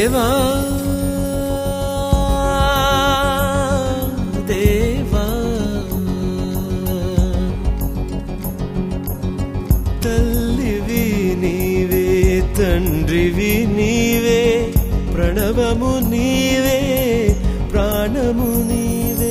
దేవా దేవా తల్లివి నీవే తండ్రివి నీవే ప్రణవము నీవే ప్రాణము నీవే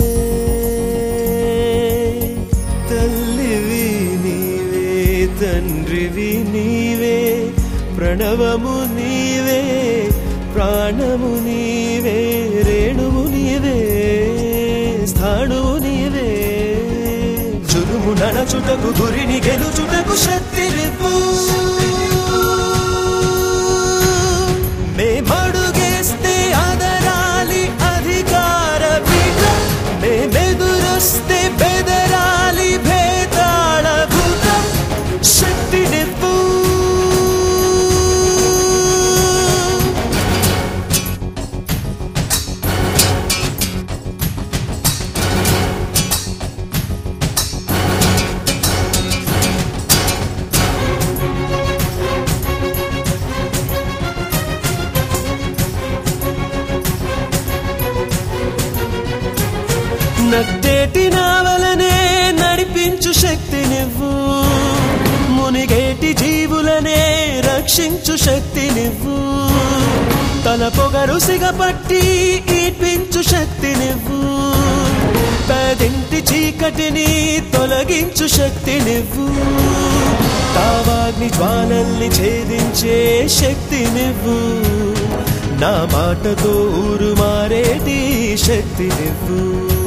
తల్లివి నీవే తండ్రివి నీవే ప్రణవము నీవే ప్రాణము నీవే రేణువు నీవే స్థాణువు నీవే చురుము నడచుటకు గురిని గెలుచుటకు శక్తినివ్వు మేమడుగేస్తే అదరాలి అధికార పీఠం మేమెదురొస్తే బెదరాలి భేదాళ భూతం శక్తినివ్వు నట్టేటి నావలనే నడిపించు శక్తి నువ్వు మునిగేటి జీవులనే రక్షించు శక్తి నువ్వు తల పొగరు సిగపట్టి ఈడ్పించు శక్తి నువ్వు పదింటి చీకటిని తొలగించు శక్తి నువ్వు తావాగ్ని జ్వాలల్ని ఛేదించే శక్తి నువ్వు నా మాటతో ఊరు మారేటి శక్తి నువ్వు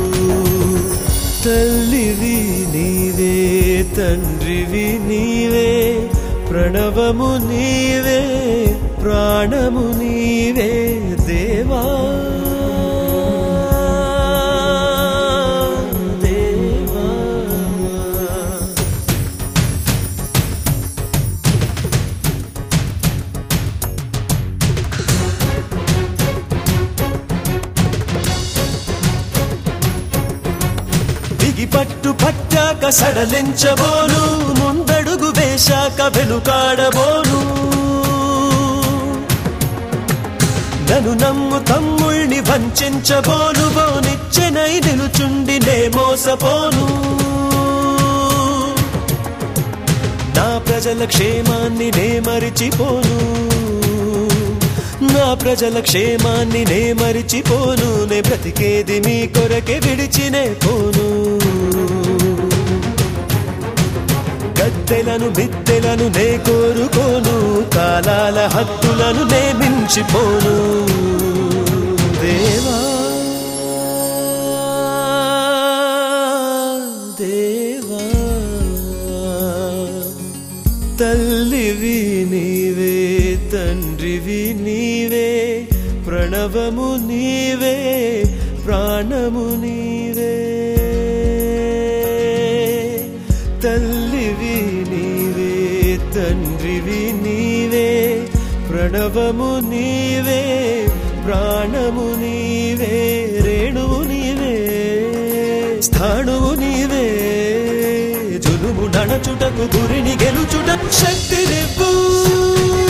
తల్లివి నీవే తండ్రివి నీవే ప్రణవము నీవే ప్రాణము నీవే దేవా దేవా దిగి పట్టు పట్టాక సడలించబోను ముందడుగు వేశాక వెనుకాడబోను నన్ను నమ్ము తమ్ముళ్ళని వంచబోను బోనిచ్చెనై నిలుచుండి నే మోసపోను నా ప్రజల క్షేమాన్ని నే మరిచిపోను నా ప్రజల క్షేమాన్ని నే మరిచిపోను నే బ్రతికేది మీ కొరకే విడిచినే పోను గద్దెలను బిద్దెలను నే కోరుకోను కాలాల హద్దులను నే మించిపోను దేవా దేవా తల్లివి నీవే తండ్రివి నీవే ప్రణవము నీవే ప్రాణము నీవే తల్లివి నీవే తండ్రివి నీవే ప్రణవము నీవే ప్రాణము నీవే రేణువు నీవే స్థాణువు నీవే జులుము నడచుటకు గురిని గెలుచుట శక్తి నివ్వు